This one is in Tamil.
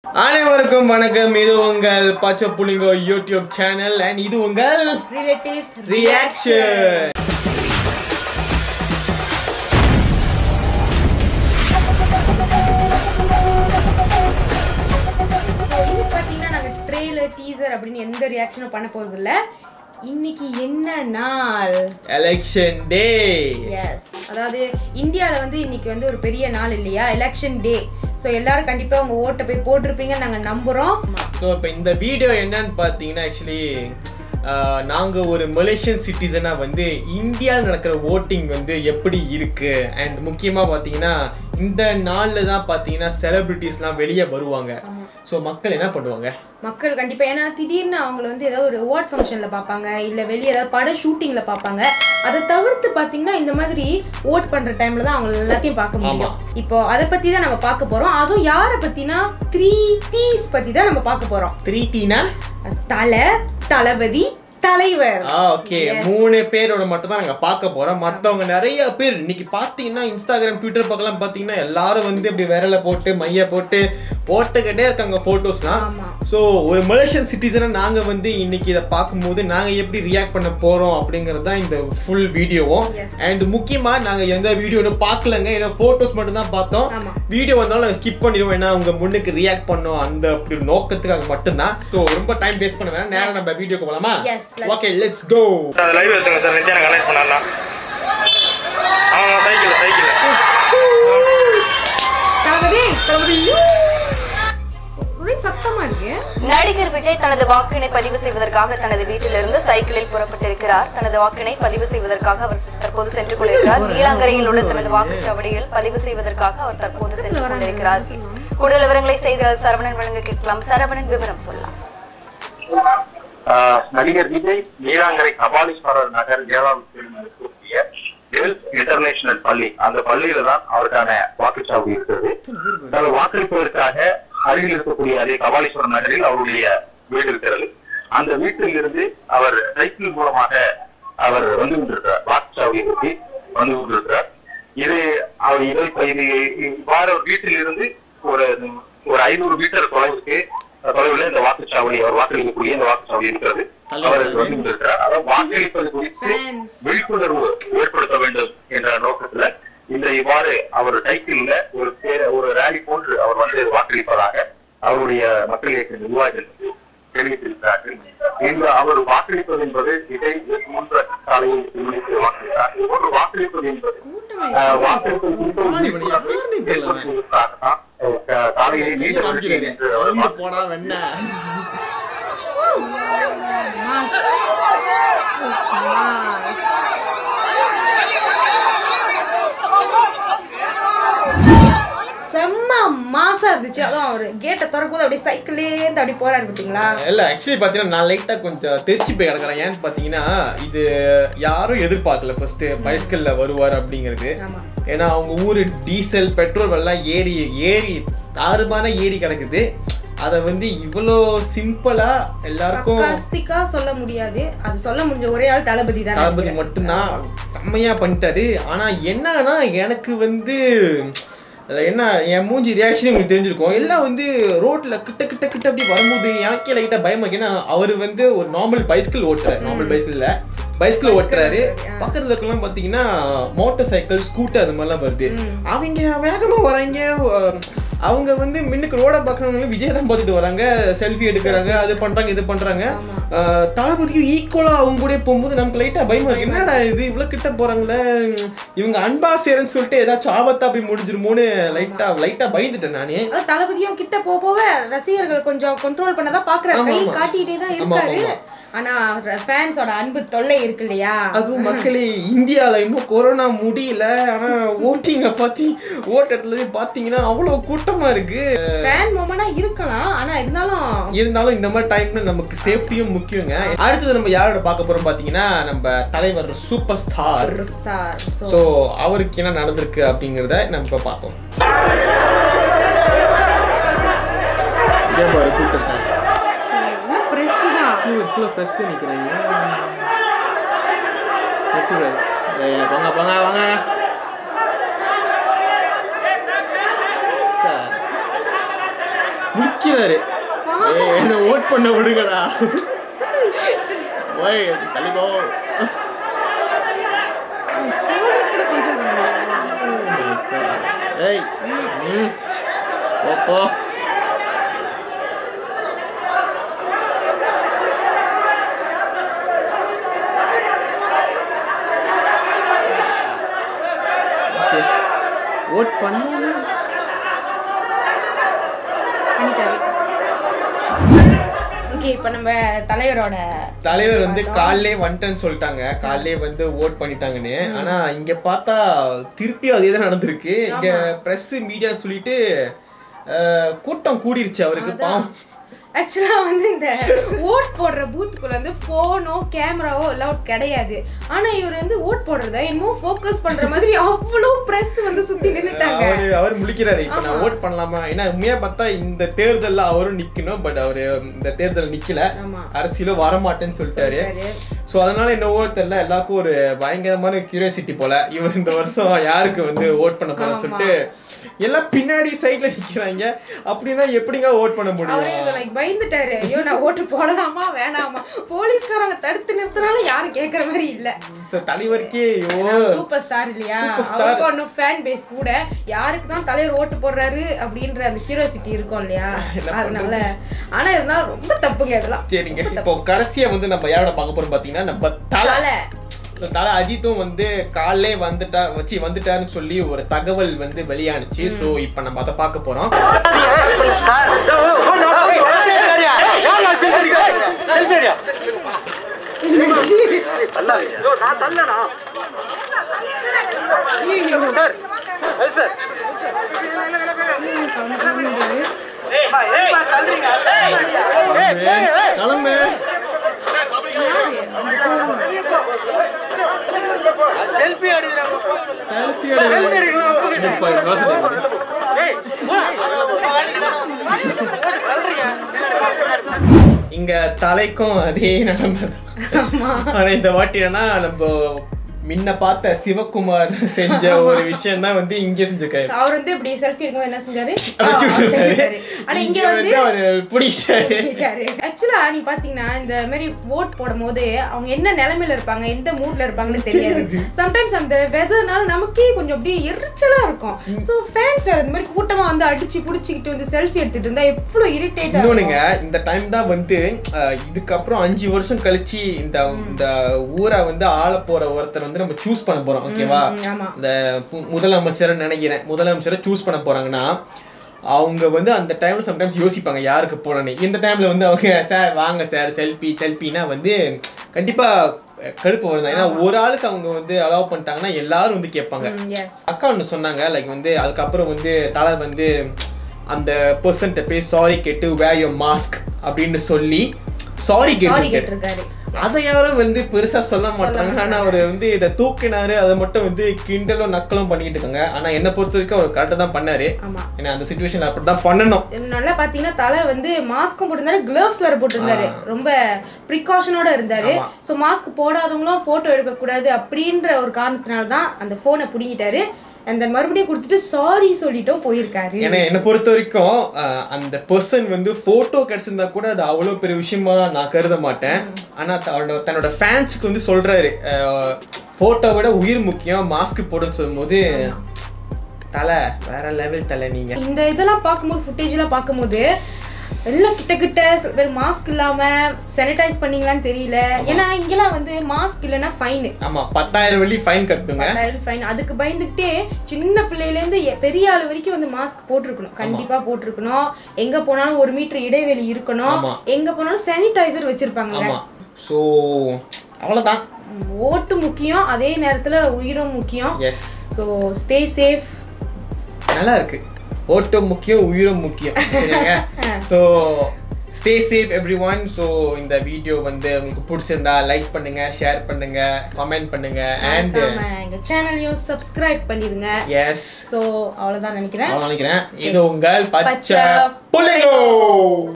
அனைவருக்கும் வணக்கம் இது உங்கள் பச்சை புலிங்கோ யூடியூப் சேனல் அண்ட் இது உங்கள் ரிலேட்டிவ்ஸ் ரியாக்ஷன் இது பார்த்தீங்கன்னா நாங்கள் ட்ரெய்லர் டீசர் அப்படின்னு எந்த ரியாக்ஷனும் பண்ண போறது இல்ல இன்னைக்கு என்ன நாள் எலெக்ஷன் டே எஸ் அதாவது இந்தியாவில் வந்து இன்னைக்கு வந்து ஒரு பெரிய நாள் இல்லையா எலெக்ஷன் டே ஸோ எல்லாரும் கண்டிப்பாக உங்கள் ஓட்டை போய் போட்டிருப்பீங்கன்னு நாங்கள் நம்புகிறோம் ஸோ இப்போ இந்த வீடியோ என்னன்னு பார்த்தீங்கன்னா ஆக்சுவலி நாங்கள் ஒரு மலேசியன் சிட்டிசனாக வந்து இந்தியாவில் நடக்கிற ஓட்டிங் வந்து எப்படி இருக்கு அண்ட் முக்கியமாக பார்த்தீங்கன்னா இந்த நாளில் தான் பார்த்தீங்கன்னா செலிபிரிட்டிஸ்லாம் வெளியே வருவாங்க ஸோ மக்கள் என்ன பண்ணுவாங்க மக்கள் கண்டிப்பாக ஏன்னா திடீர்னு அவங்கள வந்து ஏதாவது ஒரு அவார்ட் ஃபங்க்ஷனில் பார்ப்பாங்க இல்லை வெளியே ஏதாவது பட ஷூட்டிங்கில் பார்ப்பாங்க அதை தவிர்த்து பார்த்தீங்கன்னா இந்த மாதிரி ஓட் பண்ணுற டைமில் தான் அவங்க எல்லாத்தையும் பார்க்க முடியும் இப்போ அதை பற்றி தான் நம்ம பார்க்க போகிறோம் அதுவும் யாரை பற்றினா த்ரீ தீஸ் பற்றி தான் நம்ம பார்க்க போகிறோம் த்ரீ டீனா தலை தளபதி தலைவர் ஆ ஓகே மூணு பேரோட மட்டும் தான் நாங்க பார்க்க போறோம் மத்தவங்க நிறைய பேர் இன்னைக்கு பாத்தீங்கன்னா இன்ஸ்டாகிராம் ட்விட்டர் பக்கம் பாத்தீங்கன்னா எல்லாரும் வந்து இப்படி விரல போட்டு மைய போட்டு போட்டுக்கிட்டே இருக்காங்க போட்டோஸ்லாம் ஆமா ஸோ ஒரு மலேசியன் சிட்டிசனை நாங்க வந்து இன்னைக்கு இதை பார்க்கும்போது நாங்க எப்படி ரியாக்ட் பண்ண போறோம் அப்படிங்கிறது தான் இந்த ஃபுல் வீடியோவும் Yes. அண்ட் முக்கியமா நாங்க எந்த வீடியோன்னு பார்க்கலங்க ஏன்னா போட்டோஸ் மட்டும் தான் பார்த்தோம் ஆமா வீடியோ வந்தாலும் நாங்கள் ஸ்கிப் பண்ணிடுவோம் ஏன்னா உங்க முன்னுக்கு ரியாக்ட் பண்ணோம் அந்த அப்படி ஒரு நோக்கத்துக்காக மட்டும்தான் ஸோ ரொம்ப டைம் வேஸ்ட் பண்ண வேணாம் நேரம் நம்ம வீடியோக்கு போலாமா Yes, let's- okay let's go அது லைவ் எடுத்துங்க சார் நித்யானை கனெக்ட் பண்ணலாம் ஆமாம் சைக்கிள் சைக்கிள் தளபதி ஒரே சத்தமா இருக்கு நடிகர் விஜய் தனது வாக்கினை பதிவு செய்வதற்காக தனது வீட்டிலிருந்து சைக்கிளில் புறப்பட்டிருக்கிறார் தனது வாக்கினை பதிவு செய்வதற்காக அவர் தற்போது சென்று கொண்டிருக்கிறார் நீலாங்கரையில் உள்ள தனது வாக்குச்சாவடியில் பதிவு செய்வதற்காக அவர் தற்போது சென்று கொண்டிருக்கிறார் கூடுதல் விவரங்களை செய்தியாளர் சரவணன் வழங்க கேட்கலாம் சரவணன் விவரம் சொல்லலாம் ஆஹ் நடிகர் விஜய் நீலாங்கரை கபாலீஸ்வரர் நகர் ஏழாவது பிரிவில் கூடிய வெல்ஸ் இன்டர்நேஷனல் பள்ளி அந்த பள்ளியில தான் அவருக்கான வாக்குச்சாவடி இருக்கிறது அவர் வாக்களிப்பதற்காக அருகில் இருக்கக்கூடிய அதே கபாலீஸ்வரர் நகரில் அவருடைய வீடு இருக்கிறது அந்த வீட்டில் இருந்து அவர் சைக்கிள் மூலமாக அவர் வந்து கொண்டிருக்கிறார் வாக்குச்சாவடியை நோக்கி வந்து கொண்டிருக்கிறார் இது அவர் இதை இது இவ்வாறு அவர் வீட்டில் இருந்து ஒரு ஒரு ஐநூறு மீட்டர் தொலைவுக்கு தொலைவில் இந்த வாக்குச்சாவடி அவர் வாக்களிக்கக்கூடிய இந்த வாக்குச்சாவடி இருக்கிறது அவர் வந்து கொண்டிருக்கிறார் அதாவது வாக்களிப்பது குறித்து Fans. விழிப்புணர்வு ஏற்படுத்த வேண்டும் என்ற நோக்கத்துல இந்த இவ்வாறு அவர் சைக்கிள்ல ஒரு பேர- ஒரு ரேலி போன்று அவர் வந்து வாக்களிப்பதாக அவருடைய மக்கள் இயக்க நிர்வாகிகள் தெரிவித்திருக்கிறார்கள் இந்த அவர் வாக்களிப்பது என்பது இதை மூன்று காலையில் திருமணிக்கு வாக்களித்தார் ஒரு வாக்களிப்பது என்பது ஆஹ், வாக்களிப்பது குறித்த ஒரு ஆடி மணி, விழிப்புணர்வை யாருன்னு தெரியல அவன். ஏற்படுத்துவதற்காகத்தான், ஆஹ், காலையிலே நீண்ட வரிசையில் நின்று அவர் வந்து போனா வெண்ண மாஸ் மாஸ் செம்ம மாசா இருந்துச்சு அதுவும் அவர் கேட்டை திறக்கும்போது அப்படியே சைக்கிள்லேருந்து அப்படி போறாரு பார்த்தீங்களா இல்ல ஆக்சுவலி பாத்தீங்கன்னா நான் லைட்டா கொஞ்சம் தெரிச்சு போய் கிடக்குறேன் ஏன்னு பாத்தீங்கன்னா இது யாரும் எதிர்பார்க்கல ஃபர்ஸ்ட் பைஸ்கல்ல வருவார் அப்படிங்கிறது ஆமா ஏன்னா அவங்க ஊரு டீசல் பெட்ரோல் எல்லாம் ஏறி ஏறி தாறுமான ஏறி கிடக்குது அதை வந்து இவ்வளோ சிம்பிளா எல்லாருக்கும் சர்க்காஸ்டிக்கா சொல்ல முடியாது அது சொல்ல முடிஞ்ச ஒரே ஆள் தளபதி தான் தளபதி மட்டும்தான் செம்மையா பண்ணிட்டாரு ஆனா என்னன்னா எனக்கு வந்து அதுல என்ன என் மூஞ்சி ரியாக்ஷன் உங்களுக்கு தெரிஞ்சிருக்கும் எல்லாம் வந்து ரோட்ல கிட்ட கிட்ட கிட்ட அப்படி வரும்போது எனக்கே லைட்டா பயமா இருக்கு ஏன்னா அவர் வந்து ஒரு நார்மல் பைஸ்கிள் ஓட்டுறாரு நார்மல் பைஸ்கிள்ல பைஸ்கிள் ஓட்டுறாரு பக்கத்துல இருக்கலாம் பாத்தீங்கன்னா மோட்டார் சைக்கிள் ஸ்கூட்டர் அது மாதிரிலாம் வருது அவங்க வேகமா வராங்க அஹ் அவங்க வந்து மின்னுக்கு ரோட பாக்குறவங்க விஜய் தான் பார்த்துட்டு வராங்க செல்ஃபி எடுக்கிறாங்க அது பண்றாங்க இது பண்றாங்க அஹ் தளபதிக்கு ஈக்குவலா அவங்க கூட போகும்போது நமக்கு லைட்டா பயமா இருக்கு என்னடா இது இவ்வளவு கிட்ட போறாங்களே இவங்க அன்பா சேரன்னு சொல்லிட்டு ஏதாச்சும் ஆபத்தா போய் முடிஞ்சிருமோன்னு லைட்டா லைட்டா பயந்துட்டேன் நானே அது தளபதியும் கிட்ட போக போக ரசிகர்கள் கொஞ்சம் கண்ட்ரோல் பண்ணதான் பாக்குறாரு ஆமா, கை ஆமா. காட்டிட்டே தான் ஆமா, இருக்காரு ஆமா. ஆனா ஃபேன்ஸோட அன்பு தொல்லை இருக்கு இல்லையா அதுவும் மக்களே இந்தியால இன்னும் கொரோனா முடியல ஆனா ஓட்டிங்க பாத்தி ஓட்ட இடத்துல போய் பாத்தீங்கன்னா அவ்வளவு கூட்டமா இருக்கு ஃபேன் மொமெண்டா இருக்கலாம் ஆனா இருந்தாலும் இருந்தாலும் இந்த மாதிரி டைம்ல நமக்கு சேஃப்டியும் முக்கியங்க அடுத்தது நம்ம யாரோட பார்க்க போறோம் பாத்தீங்கன்னா நம்ம தலைவர் சூப்பர் ஸ்டார் ஸ்டார் ஸோ அவருக்கு என்ன நடந்திருக்கு அப்படிங்கிறத நம்ம இப்ப பார்ப்போம் இதே பாரு கூட்டத்தை பிரஸ் தான் ஃபுல்லாக ப்ரெஸ் நிற்கிறாங்க நெட்டுறாரு வாங்க வாங்க வாங்க முடி நிக்கிறாரு ஏய், என்ன ஓட் பண்ண விடுங்கடா ஓய் தள்ளிப்போ போலீஸ் கூட கண்ட்ரோல் பண்ண ஏய் ம் போ போ ஓகே ஓட் பண்ணாலும் பண்ணிட்டாரு ஓகே இப்போ நம்ம தலைவரோட தலைவர் வந்து காலையிலே வந்துட்டேன்னு சொல்லிட்டாங்க காலையிலே வந்து ஓட் பண்ணிட்டாங்கன்னு ஆனா இங்க பார்த்தா திருப்பியும் அதே தான் நடந்திருக்கு இங்க பிரஸ் மீடியா சொல்லிட்டு அஹ், கூட்டம் கூடிருச்சு அவருக்கு பாவம் ஆக்சுவலா வந்து இந்த ஓட் போடுற பூத்துக்குள்ள வந்து போனோ கேமராவோ அலவுட் கிடையாது ஆனா இவர் வந்து ஓட் போடுறத என்னமோ ஃபோக்கஸ் பண்ற மாதிரி அவ்வளோ பிரஸ் வந்து சுத்தி நின்னுட்டாங்க அவரு அவர் முழிக்கிறாரு இப்ப நான் ஓட் பண்ணலாமா ஏன்னா உண்மையா பார்த்தா இந்த தேர்தல்ல அவரும் நிக்கணும் பட் அவரு இந்த தேர்தல் நிக்கல ஆமா. அரசியலும் வரமாட்டேன்னு சொல்லிட்டாரு சொல்லிட்டாரு. ஸோ அதனால என்னவோ தெரியல எல்லாருக்கும் ஒரு பயங்கரமான கியூரியாசிட்டி போல இவர் இந்த வருஷம் யாருக்கு வந்து ஓட் பண்ண போற ஆமா. சொல்லிட்டு எல்லாம் பின்னாடி சைட்ல நிக்கிறாங்க அப்படின்னா எப்படிங்க ஓட் பண்ண அவரே முடியும் லைக் பயந்துட்டாரு ஐயோ நான் ஓட்டு போடலாமா வேணாமா போலீஸ்காரங்க தடுத்து நிறுத்தினாலும் யாரும் கேட்கற மாதிரி இல்ல So, தலைவருக்கே ஐயோ சூப்பர் ஸ்டார் இல்லையா Superstar. அவருக்கு ஒன்னும் ஃபேன் பேஸ் கூட யாருக்கு தான் தலைவர் ஓட்டு போடுறாரு அப்படின்ற அந்த கியூரியாசிட்டி இருக்கும் இல்லையா என்ன அதனால ஆனா இருந்தாலும் ரொம்ப தப்புங்க இதெல்லாம் சரிங்க இப்போ கடைசியா வந்து நம்ம யாரோட பார்க்க போறோம் பாத்தீங்கன்னா நம்ம தலை தலை So, தலை அஜித்தும் வந்து காலைலே வந்துட்டா வச்சு வந்துட்டாருன்னு சொல்லி ஒரு தகவல் வந்து வெளியானுச்சு ஸோ இப்போ நம்ம அதை பார்க்க போறோம் கிளம்பு செல்ஃபி இங்க தலைக்கும் அதே நிலைமை தான். ஆனா இந்த வாட்டி என்னன்னா நம்ம முன்ன பார்த்த சிவகுமார் செஞ்ச ஒரு விஷயம் தான் வந்து இங்கே செஞ்சிருக்காரு அவர் வந்து இப்படி செல்ஃபி எடுக்கும்போது என்ன செஞ்சாரு அப்படி விட்டுட்டாரு. செஞ்சுட்டாரு. ஆனா இங்க வந்து அவரு பிடிச்சாரு ஆக்சுவலா நீ பாத்தீங்கன்னா இந்த மாதிரி ஓட் போடும் போது அவங்க என்ன நிலைமையில இருப்பாங்க எந்த மூட்ல இருப்பாங்கன்னு தெரியாது சம்டைம்ஸ் அந்த வெதர்னால நமக்கே கொஞ்சம் அப்படியே எரிச்சலா இருக்கும் சோ ஃபேன்ஸ் இந்த மாதிரி கூட்டமா வந்து அடிச்சு புடிச்சுக்கிட்டு வந்து செல்ஃபி எடுத்துட்டு இருந்தா எவ்வளவு இரிட்டேட் இன்னொன்னுங்க இந்த டைம் தான் வந்து அஹ், இதுக்கப்புறம் அஞ்சு வருஷம் கழிச்சு இந்த இந்த ஊரை வந்து ஆள போற ஒருத்தர் வந்து நம்ம சூஸ் பண்ண போறோம் ஓகேவா ஆமா இந்த பு- முதலமைச்சரை நினைக்கிறேன் முதலமைச்சரை சூஸ் பண்ண போறாங்கன்னா அவங்க வந்து அந்த டைம்ல சம்டைம்ஸ் யோசிப்பாங்க யாருக்கு போகலன்னு இந்த டைம்ல வந்து அவங்க சார் வாங்க சார் செல்ஃபி செல்ஃபினா வந்து கண்டிப்பா அஹ், கடுப்பு வரும் ஏன்னா ஒரு ஆளுக்கு அவங்க வந்து அலோவ் பண்ணிட்டாங்கன்னா எல்லாரும் வந்து கேட்பாங்க எஸ் அக்கா ஒன்று சொன்னாங்க லைக் வந்து அதுக்கப்புறம் வந்து தலை வந்து அந்த பர்சன்ட்ட போய் சாரி கேட்டு வேர் யோர் மாஸ்க் அப்படின்னு சொல்லி சாரி சாரி கேட்டு கேட்டிருக்காரு அதை யாரும் வந்து பெருசா சொல்ல மாட்டாங்க ஆனா அவர் வந்து இதை தூக்கினாரு அதை மட்டும் வந்து கிண்டலும் நக்கலும் பண்ணிட்டு இருக்காங்க ஆனா என்னை பொறுத்த வரைக்கும் அவர் கரெக்டாக தான் பண்ணாரு ஆமா ஏன்னா அந்த சுச்சுவேஷன் அப்படி தான் பண்ணணும் நல்லா பாத்தீங்கன்னா தலை வந்து மாஸ்க்கும் போட்டிருந்தாரு கிளவ்ஸ் வேற போட்டிருந்தாரு ரொம்ப ப்ரிகாஷனோட இருந்தாரு ஆமா. சோ மாஸ்க் போடாதவங்களும் போட்டோ எடுக்க கூடாது அப்படின்ற ஒரு காரணத்தினால தான் அந்த போனை புடிங்கிட்டாரு அந்த மறுபடியும் கொடுத்துட்டு சாரி சொல்லிட்டும் போயிருக்காரு ஏன்னா என்னை பொறுத்த வரைக்கும் அஹ், அந்த பர்சன் வந்து போட்டோ கிடைச்சிருந்தா கூட அது அவ்வளோ பெரிய விஷயமா நான் கருத மாட்டேன் ஆனா தன்னோட தன்னோட ஃபேன்ஸுக்கு வந்து சொல்றாரு போட்டோ விட உயிர் முக்கியம் மாஸ்க் போடுன்னு சொல்லும்போது தலை வேற லெவல் தலை நீங்க இந்த இதெல்லாம் பார்க்கும்போது ஃபுட்டேஜ் எல்லாம் பார்க்கும்போது எல்லாம் கிட்ட கிட்ட சில பேர் மாஸ்க் இல்லாம சானிடைஸ் பண்ணீங்களான்னு தெரியல ஏன்னா இங்கெல்லாம் வந்து மாஸ்க் இல்லைன்னா ஃபைனு ஆமா பத்தாயிரம் வெள்ளி ஃபைன் கட்டுங்க ஃபைன் அதுக்கு பயந்துக்கிட்டே சின்ன பிள்ளையில இருந்து எ- பெரிய ஆள் வரைக்கும் வந்து மாஸ்க் போட்டிருக்கணும் கண்டிப்பா போட்டிருக்கணும் எங்க போனாலும் ஒரு மீட்டர் இடைவெளி இருக்கணும் ஆமா. எங்க போனாலும் சானிடைசர் வச்சிருப்பாங்க ஆமா ஸோ அவ்வளோதான் ஓட்டு முக்கியம் அதே நேரத்துல உயிரும் முக்கியம் எஸ் ஸோ ஸ்டே சேஃப் நல்லா இருக்கு ஓட்டம் முக்கியம் உயிரும் முக்கியம் சரிங்க so stay safe everyone so இந்த வீடியோ வந்து உங்களுக்கு பிடிச்சிருந்தா லைக் பண்ணுங்க ஷேர் பண்ணுங்க கமெண்ட் பண்ணுங்க அண்ட் எங்க சேனலையும் சப்ஸ்கிரைப் பண்ணிருங்க எஸ் ஸோ அவ்வளோதான் நினைக்கிறேன் நினைக்கிறேன் இது உங்கள் பச்சை பச்சை புள்ளையோ